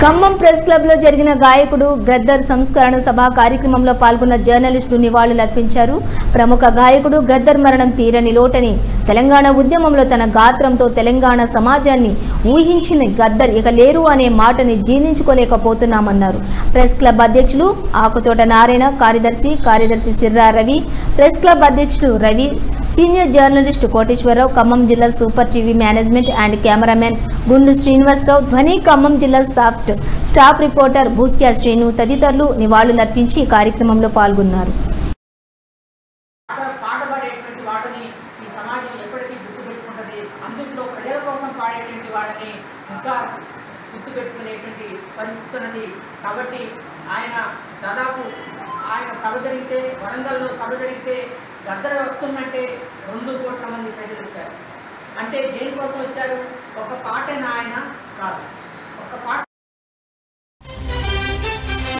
Khammam press club లో జరిగిన గాయకుడు గద్దర్ సంస్కరణ సభ కార్యక్రమంలో పాల్గొన్న జర్నలిస్టులు నివాళులర్పించారు ప్రముఖ గాయకుడు గద్దర్ మరణం తీరని లోటని తెలంగాణ ఉద్యమంలో తన గాత్రంతో తెలంగాణ సమాజాన్ని ఊహించిన గద్దర్ ఇక లేరు అనే మాటని జీర్ణించుకోలేకపోతున్నామన్నారు ప్రెస్ క్లబ్ అధ్యక్షులు ఆకుతోట నారాయణ కార్యదర్శి కార్యదర్శి సిర్రా రవి ప్రెస్ క్లబ్ అధ్యక్షులు రవి సీనియర్ జర్నలిస్ట్ కోటేశ్వరరావు ఖమ్మం జిల్లా super TV management and cameraman Gundu Srinivasarao ధ్వని ఖమ్మం జిల్లా soft staff reporter Bhutya Srinu తదితరులు నివాళులర్పించి ఈ కార్యక్రమంలో పాల్గొన్నారు పాట పాట పాడేటువంటి వాడిని ఈ సమాజం ఎప్పటికీ గుర్తుపెట్టుకుంటుంది అందులో ప్రజల కోసం పాడేటువంటి వాళ్ళని ఇంకా గుర్తుపెట్టుకునేటువంటి పరిస్థితి ఉన్నది కాబట్టి ఆయన దాదాపు ఆయన సభ జరిగితే వరంగల్లో సభ జరిగితే గద్దర వస్తుందంటే రెండు కోట్ల మంది ప్రజలు వచ్చారు అంటే దేనికోసం వచ్చారు ఒక పాటేనా ఆయన కాదు ఒక పాట